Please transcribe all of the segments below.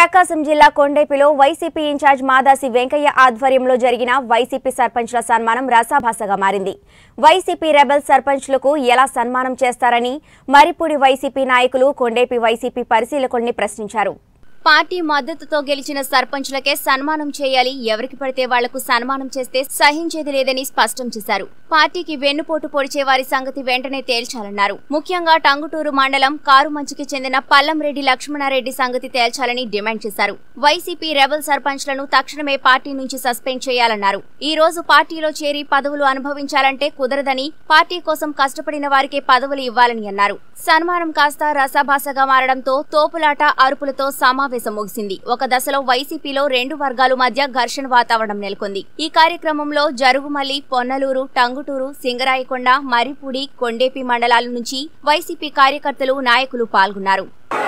ప్రకాశం జిల్లా కొండేపిలో YCP incharge Madasi Venkaiah ఆధ్వర్యంలో జరిగిన వైసీపీ సర్పంచ్ల సన్మానం రసాభాసగా మారింది వైసీపీ రెబల్ సర్పంచ్లకు ఎలా సన్మానం చేస్తారని మరిపూడి వైసీపీ నాయకులు కొండేపి వైసీపీ పరిశీలకుల్ని ప్రశ్నించారు పార్టీ మద్దతుతో గెలిచిన సర్పంచ్లకే సన్మానం చేయాలి ఎవరికి పడితే వాళ్లకు సన్మానం చేస్తే సహించేది లేదని స్పష్టం చేశారు పార్టీకి వెన్నుపోటు పొడిచే వారి సంగతి వెంటనే తేల్చాలన్నారు ముఖ్యంగా టంగుటూరు మండలం కారుమంచికి చెందిన పల్లంరెడ్డి లక్ష్మణారెడ్డి సంగతి తేల్చాలని డిమాండ్ చేశారు వైసీపీ రెబల్ సర్పంచ్లను తక్షణమే పార్టీ నుంచి సస్పెండ్ చేయాలన్నారు ఈ రోజు పార్టీలో చేరి పదవులు అనుభవించాలంటే కుదరదని పార్టీ కోసం కష్టపడిన వారికే పదవులు ఇవ్వాలని అన్నారు సన్మానం కాస్త రసాభాసగా మారడంతో తోపులాట అరుపులతో సమావేశం ముగిసింది ఒక దశలో వైసీపీలో రెండు వర్గాల మధ్య ఘర్షణ వాతావరణం నెలకొంది ఈ కార్యక్రమంలో జరుగుమల్లి పొన్నలూరు టంగుటూరు సింగరాయకొండ మరిపూడి కొండేపి మండలాల నుంచి వైసీపీ కార్యకర్తలు నాయకులు పాల్గొన్నారు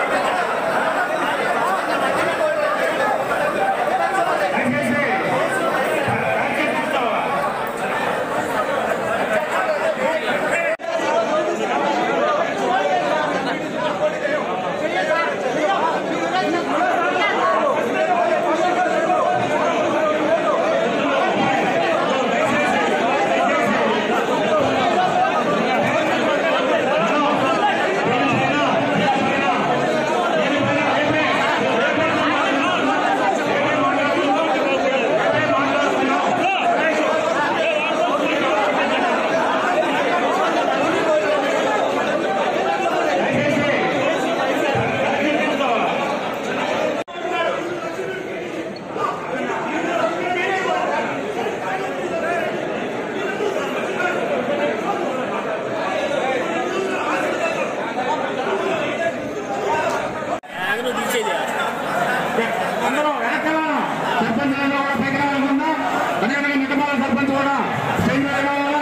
ఆగను తీసేది అందరూ వెనకాలను సర్పంచ్ రంగం కూడా పైకి రావాలనుకుందా అదేవిధంగా నిజమాల సర్పంచ్ కూడా స్టేజ్ మీద రావాలా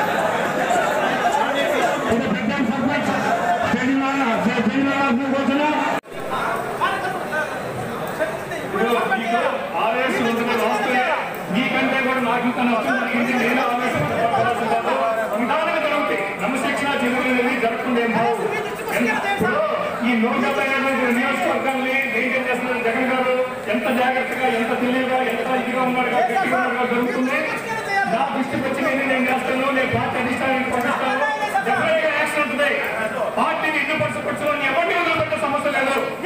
ఇది పెద్ద సర్పంచ్ స్టేజ్ మీద స్టేజ్ మీద రావాల్సిన కూర్చున్నా ఆవేశం ఉంటుంది వాస్తవే నీకంటే కూడా నాకు ఇంకా నష్టం జరిగింది నేను ఆవేశం నిదానంగా జరుగుతాయి క్రమశిక్షణ చెరువులు జరుగుతుందేమో ఇప్పుడు ఈ నూట డెబ్బై ఐదు నియోజకవర్గాల్ని మెయింటైన్ చేస్తున్న జగన్ గారు ఎంత జాగ్రత్తగా ఎంత తెలివిగా ఎంత ఇదిగా ఉన్నాడు గట్టిగా ఉన్నాడు జరుగుతుంది నా దృష్టికి వచ్చి నేను నేను చేస్తాను నేను పార్టీ అధిష్టానానికి పంపిస్తాను డెఫినెట్ గా యాక్షన్ ఉంటుంది పార్టీని ఇల్లు పరచపరచడం ఎవరిని వదిలిపెట్టే సమస్య లేదు